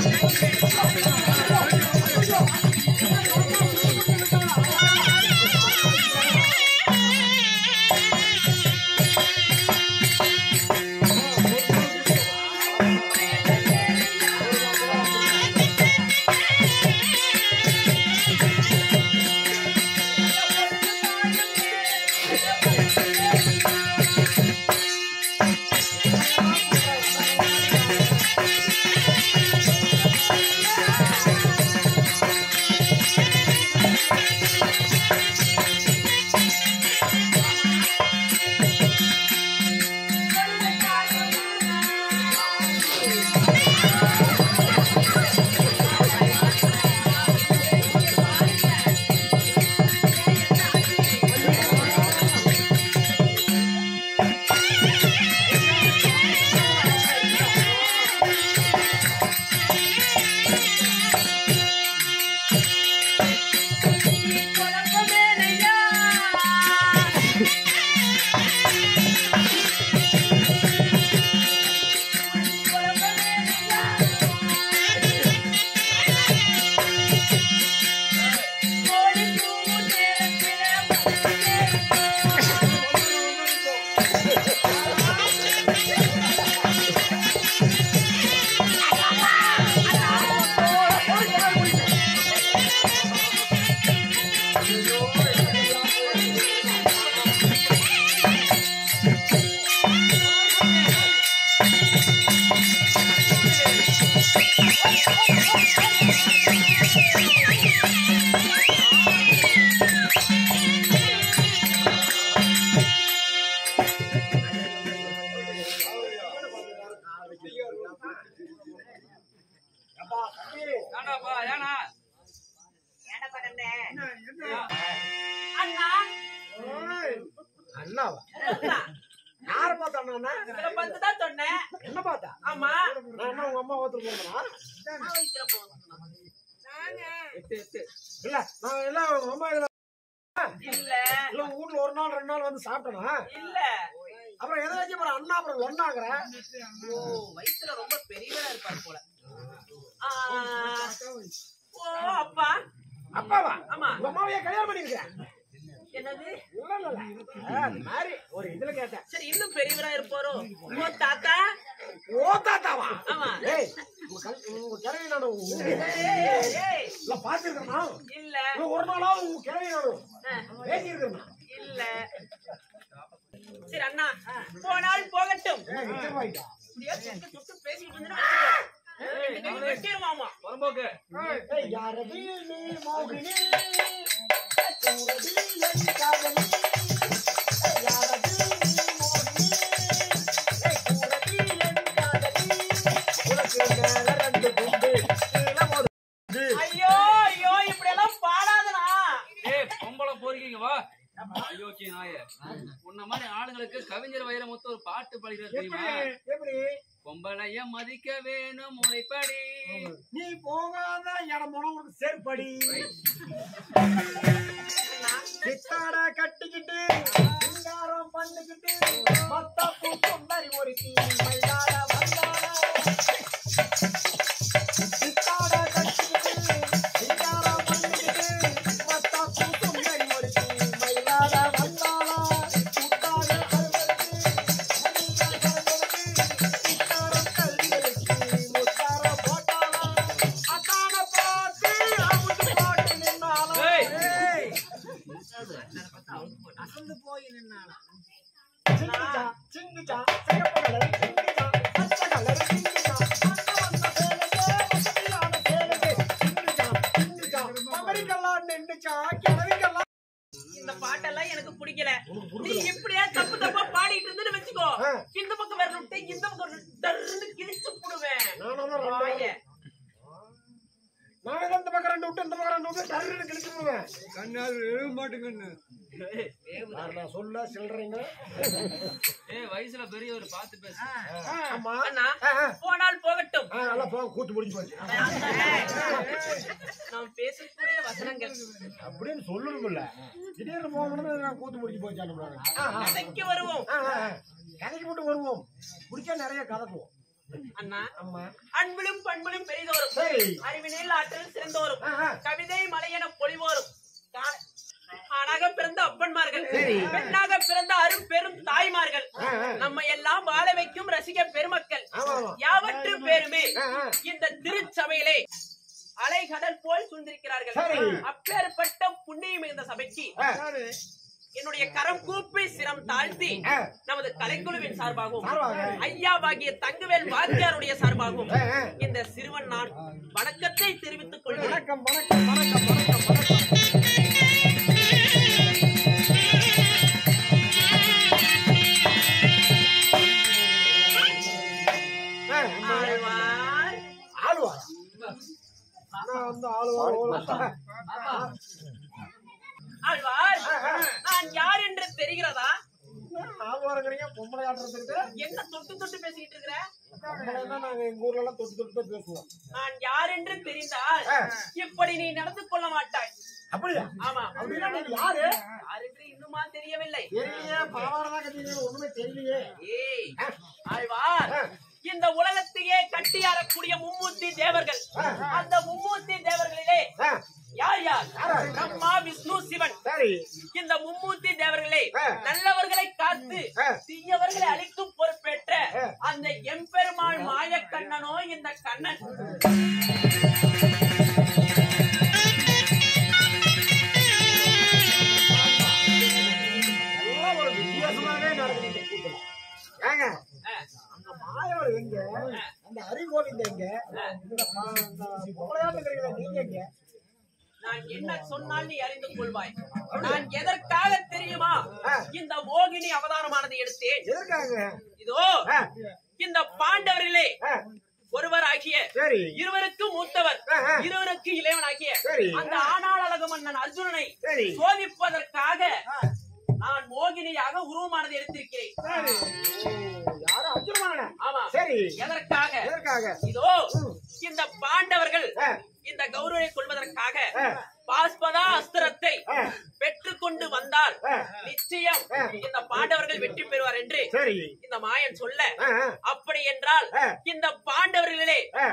ஏண்டாப்பா ஏனா ஏன்டா பகண்டே? அண்ணாவா அண்ணா, யார பார்த்தா அண்ணா இதுல பத்து தான் சொன்னேன். என்ன பார்த்தா ஆமா. நான் என்ன உங்க அம்மா ஓத்துட்டு போனா நான் வயித்துல போகணும். நாங்க. இல்ல நான் எல்லாம் உங்க அம்மா இதுல இல்ல இல்ல உங்க வீட்ல ஒரு நாள் ரெண்டு நாள் வந்து சாப்பிட்டேனா இல்ல அப்புறம் எதை வச்சு அப்புறம் அண்ணா அப்புறம் ஒன்னாங்கிற ஓ வயித்துல ரொம்ப பெரியவரா இருப்பார் போல ஆ, ஓ அப்பா அப்பாவா ஆமா. உங்க அம்மாவையே கல்யாணம் பண்ணிருக்கேன் என்னது இல்ல இல்ல இல்ல ஆ, அந்த மாதிரி ஒரு இதுல கேட்டேன் சரி இன்னும் பெரியவரா இருப்பாரோ ஓ தாத்தா ஓ தாத்தாவா ஆமா. ஏய் உங்க கல்- உங்க கிழவி நானு ஏய், ஏய், இல்ல பாத்துருக்கேனா இல்ல ஒரு நாளாவது உங்க கிழவி நானு பேசி இருக்கிறேன் இல்ல சரி அண்ணா போனால் போகட்டும் நிச்சயமாயிட்டா இப்படியே சுட்டு சுட்டு பேசிட்டு இருந்தேன்னு வச்சுக்கோ. ரெண்டு கையும் வெட்டிருவாமா புறம்போக்கு ஏய், யாரடி நீ மோகினி கூறடி என் காதலி யாரடி நீ மோகினி ஏய், கூறடி என் காதலி உனக்கு மேல ரெண்டு குண்டு கீழே ஒரு குண்டு. ஐயோ ஐயோ இப்படி எல்லாம் பாடாதனா ஏய் பொம்பளை போறீங்க வா ஐயோச்சி நாயே உன்ன மாதிரி ஆளுங்களுக்கு கவிஞர் வைர மொத்தம் ஒரு பாட்டு பாடுகிறார் தெரியுமா எப்படி எப்படி பொம்பளைய மதிக்க வேணும் முறைப்படி நீ போகாத இடம் போனா உனக்கு செருப்படி சித்தாட கட்டிக்கிட்டு சிங்காரம் பண்ணிக்கிட்டு மத்தாப்பு சுந்தரி ஒருத்தி மயிலாட வந்தாள சித்தாட கட்டிக்கிட்டு சிங்காரம் பண்ணிக்கிட்டு மத்தாப்பு சுந்தரி ஒருத்தி மயிலாட வந்தாளா சுத்தாட ஏய். அசந்து போய் நின்னாளா சிங்கிச்சா சிங்கிச்சா சிகப்பு கலர் சிங்கிச்சா பச்சை கலர் சிங்கிச்சா அங்க வந்த சேலையே வசதியான சேலையே சிங்கிச்சா சிங்கிச்சா அமெரிக்கெல்லாம் நின்னுச்சா கிழவிக்கெல்லாம் இந்த பாட்டெல்லாம் எனக்கு பிடிக்கல நீ இப்படியே தப்பு தப்பா பாடிட்டு இருந்துன்னு வச்சுக்கோ ஆ. இந்த பக்கம் விரல் விட்டு இந்த பக்கம் விரல் டர்ன்னு கிழிச்சு புடுவேன் நானும் தான் ரெண்டு வாய. நான் இந்த பக்கம் ரெண்டு விட்டு இந்த பக்கம் ரெண்டு விட்டு டர்ன்னு கிழிச்சுடுவேன் நான் சொல்ல சில்லறைங்க ஏய் வயசுல பெரியவர் பார்த்து பேசு ஆமா அண்ணா ஆ, ஆ. போனால் போகட்டும் ஆ, நல்லா போ கூத்து முடிஞ்சு போச்சு நாம் பேசக்கூடிய வசனங்கள் அப்படின்னு சொல்லணும்ல திடீர்னு போகணும்னு நான் கூத்து முடிஞ்சு போச்சு கதைக்கு வருவோம் கதைக்கு மட்டும் வருவோம் முடிச்சா நிறைய கதக்குவோம் அண்ணா அம்மா அன்பிலும் பண்பிலும் பெரிதோரும் சரி அறிவினில் ஆற்றல் சிறந்தோரும் ஆ, ஆ. கவிதை மலையென பொழிவோரும் கா- ஆணாக பிறந்த அப்பன்மார்கள் சரி. பெண்ணாக பிறந்த அரும் பெரும் தாய்மார்கள் ஆ, ஆ. நம்ம எல்லாம் வாழ வைக்கும் ரசிக பெருமக்கள் ஆமா, ஆமா. யாவற்று பேருமே ஆ, ஆ. இந்த திருச்சபையிலே அலைகடல் போல் சூழ்ந்திருக்கிறார்கள் சரி. அப்பேற்பட்ட புண்ணியம் மிகுந்த சபைக்கு ஆ. என்னுடைய கரம் கூப்பி சிரம் தாழ்த்தி ஆ. நமது கலைக்குழுவின் சார்பாகவும் சார்பாக. ஐயாவாகிய தங்குவேல் வாத்தியாருடைய சார்பாகவும் ஆ, ஆ. இந்த சிறுவன் நான் வணக்கத்தை தெரிவித்துக் கொள்கிறேன் வணக்கம் வணக்கம் வணக்கம் வணக்கம் வணக்கம் ஆ, அம்மா. ஆழ்வார் ஆளுவாரா நான் வந்து ஆளுவார் ஓடுவார். ஆழ்வார் நான் யார் என்று தெரிகிறதா ஆளுவாருங்கிறீங்க பொம்பளை ஆட்டுறதுக்கு என்ன தொட்டு தொட்டு பேசிக்கிட்டு இருக்கிற பொம்பளைன்னா நாங்க எங்க ஊர்ல எல்லாம் தொட்டு தொட்டு தான் பேசுவோம் நான் யார் என்று தெரிந்தால் ஆ. இப்படி நீ நடந்து கொள்ள மாட்டாய் அப்படியா ஆமா அப்படின்னா நீங்க யாரு யார் என்று இன்னுமா தெரியவில்லை தெரியலையே பாவாரதான் கட்டிங்க ஒண்ணுமே தெரியலையே ஏய் ஆழ்வார் இந்த உலகத்தையே கட்டியாரக்கூடிய மும்மூர்த்தி தேவர்கள் அந்த மும்மூர்த்தி தேவர்களிலே ஆ, யார் யார் யாரு? பிரம்மா விஷ்ணு சிவன் சரி இந்த மும்மூர்த்தி தேவர்களே ஆ. நல்லவர்களை காத்து ஆ. தீயவர்களை அழிக்கும் பொறுப்பேற்ற ஆ. அந்த எம்பெருமாள் மாயக்கண்ணனோ இந்த கண்ணன் எல்லாம் ஒரு வித்தியாசமாவே நடக்குது இந்த கூத்துல. ஏங்க ஆ. அந்த மாயவர் எங்க அந்த ஹரிகோவிந்த எங்க இந்த பா- இந்த பொம்பளையாட்டுங்கிறீங்களே நீங்க எங்க நான் என்ன சொன்னால் நீ அறிந்து கொள்வாய் நான் எதற்காக தெரியுமா ஆ. இந்த மோகினி அவதாரமானது எடுத்தேன் எதற்காக இதோ ஆ, இந்த பாண்டவரிலே ஆ, ஒருவர் ஆகிய சரி இருவருக்கு மூத்தவர் ஆ, ஆ. இருவருக்கு இளைவனாகிய சரி. அந்த ஆனாள் அழகு மன்னன் அர்ஜுனனை சரி. சோதிப்பதற்காக நான் மோகினியாக உருவமானது எடுத்திருக்கிறேன் சரி ஓ, யாரு அர்ஜுனமான ஆமா சரி எதற்காக எதற்காக இதோ இந்த பாண்டவர்கள் ஆ. இந்த கௌரவை கொள்வதற்காக ஆ. பாஸ்பதா அஸ்திரத்தை ஆ. பெற்றுக்கொண்டு வந்தால் ஆ. நிச்சயம் ஆ. இந்த பாண்டவர்கள் வெற்றி பெறுவார் என்று சரி இந்த மாயன் சொல்ல ஆ, ஆ, அப்படி என்றால் ஆ. இந்த பாண்டவர்களிலே ஆ,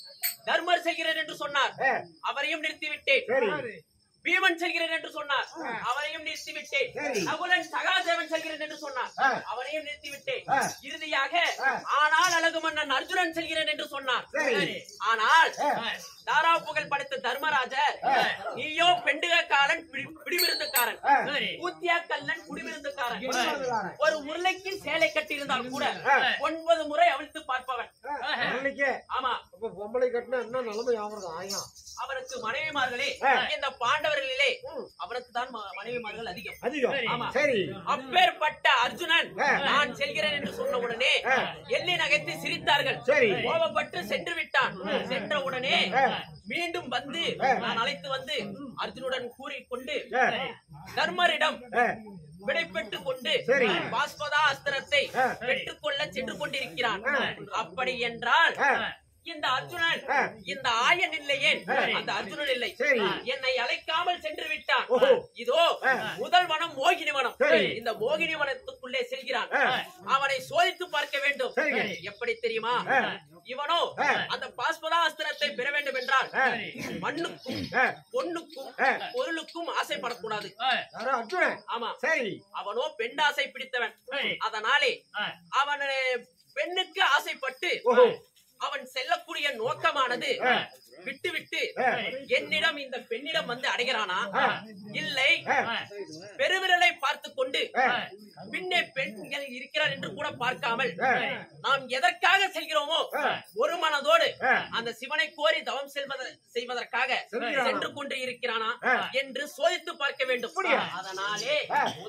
தர்மர் செல்கிறேன் என்று சொன்னார் ஆ. அவரையும் நிறுத்திவிட்டேன் சரி பீமன் செல்கிறேன் என்று சொன்னார் அவரையும் நிறுத்திவிட்டேன் சரி. நகுலன் சகாதேவன் செல்கிறேன் என்று சொன்னார் ஆ. அவரையும் நிறுத்திவிட்டேன் ஆ. இறுதியாக ஆ. ஆனால் அழகு மன்னன் அர்ஜுனன் செல்கிறேன் என்று சொன்னார் சரி. ஆனால் ஆ. தாரா புகழ் படைத்த தர்மராஜர் நீயோ பெண்டுகக்காரன் பிடி- பிடிவிருந்துக்காரன் ஆ. ஊத்தியா கல்லன் குடிவிருந்துக்காரன் குடிவிருந்துக்காரன். ஒரு உருளைக்கு சேலை கட்டியிருந்தால் கூட ஆ. ஒன்பது முறை அவிழ்த்து பார்ப்பவன் நாளைக்கே ஆமா அப்ப பொம்பளை கட்டினா என்ன நிலைமை ஆகுறது ஆயா அவனுக்கு மனைவிமார்களே ஆ. இந்த பாண்டவர்களிலே ம். அவனுக்கு தான் ம- மனைவிமார்கள் அதிகம் அதிகம் ஆமா. சரி அப்பேற்பட்ட அர்ஜுனன் ஆ. நான் செல்கிறேன் என்று சொன்ன உடனே ஆ. எள்ளி நகைத்து சிரித்தார்கள் சரி. கோபப்பட்டு சென்று விட்டான் சென்ற உடனே ஆ. மீண்டும் வந்து ஆ. நான் அழைத்து வந்து அர்ஜுனுடன் கூறிக்கொண்டு ஆ. தர்மரிடம் ஆ, விடை பெற்றுக் கொண்டு சரி. பாஸ்பதா அஸ்திரத்தை ஆ. பெற்றுக்கொள்ள சென்று கொண்டிருக்கிறான் ஆ. அப்படி என்றால் ஆ. இந்த அர்ஜுனன் ஆ. இந்த ஆயன் இல்லையே ஆ. அந்த அர்ஜுனன் இல்லை சரி. என்னை அழைக்காமல் சென்று விட்டான் ஓஹோ. இதோ ஆ. முதல் வனம் மோகினி வனம் சரி. இந்த மோகினி வனத்துக்குள்ளே செல்கிறான் ஆ. அவனை சோதித்து பார்க்க வேண்டும் சரிங்க. எப்படி தெரியுமா ஆ. இவனோ ஆ. அந்த பாஸ்பதாஸ்திரத்தை பெற வேண்டும் என்றால் ஆ. மண்ணுக்கும் ஆ. பொண்ணுக்கும் ஆ. பொருளுக்கும் ஆசைப்படக்கூடாது யாரோ அர்ஜுனன் ஆமா சரி அவனோ பெண்டாசை பிடித்தவன் அதனாலே அவன் பெண்ணுக்கு ஆசைப்பட்டு ஓஹோ. அவன் செல்லக்கூடிய நோக்கமானது ஆ. விட்டு விட்டு ஆ. என்னிடம் இந்த பெண்ணிடம் வந்து அடைகிறானா ஆ. இல்லை ஆ. பெருவிரலை பார்த்து கொண்டு ஆ. பின்னே பெண்கள் இருக்கிறார் என்று கூட பார்க்காமல் ஆ. நாம் எதற்காக செல்கிறோமோ ஆ. ஒரு மனதோடு ஆ. அந்த சிவனை கோரி தவம் செல்வத செய்வதற்காக செல்கிறானா? சென்று கொண்டு இருக்கிறானா ஆ. என்று சோதித்து பார்க்க வேண்டும் அப்படியா? அதனாலே ஆ.